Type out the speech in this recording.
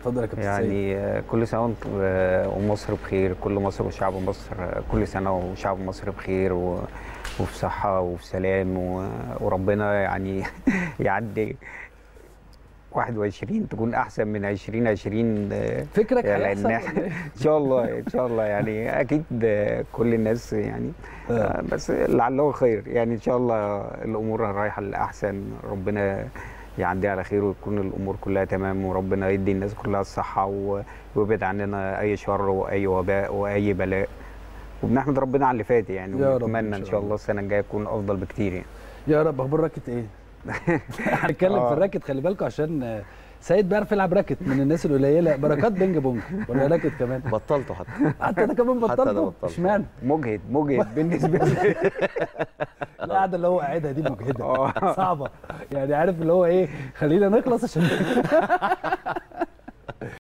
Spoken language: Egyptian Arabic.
اتفضل يا كابتن سيد يعني آه، كل سنه وانت آه، ومصر بخير كل مصر وشعب مصر آه، كل سنه وشعب مصر بخير و... وفي صحه وفي سلام و... وربنا يعني يعدي 21 تكون احسن من 2020 آه، فكرك يعني هيحصل لأن ولا إيه؟ ان شاء الله ان شاء الله يعني اكيد آه، كل الناس يعني آه. آه، بس لعله خير يعني ان شاء الله الامور رايحه للاحسن ربنا يعدي على خير وتكون الامور كلها تمام وربنا يدي الناس كلها الصحه و- ويبعد عننا اي شر واي وباء واي بلاء وبنحمد ربنا على اللي فات يعني يا رب إن ونتمنى ان شاء شاء الله السنه الجايه تكون افضل بكتير يعني يا رب اخبار راكت ايه؟ هنتكلم في آه. الراكت خلي بالكم عشان آه، سيد بيعرف يلعب راكت من الناس القليله بركات بينج بونج ولا راكت كمان بطلته حتى حتى انا كمان حتى أنا بطلته بطلت. اشمعنى؟ مجهد مجهد بالنسبه لي القعده اللي هو قاعدها دي مجهده آه. صعبه يعني عارف اللي هو ايه خلينا نخلص عشان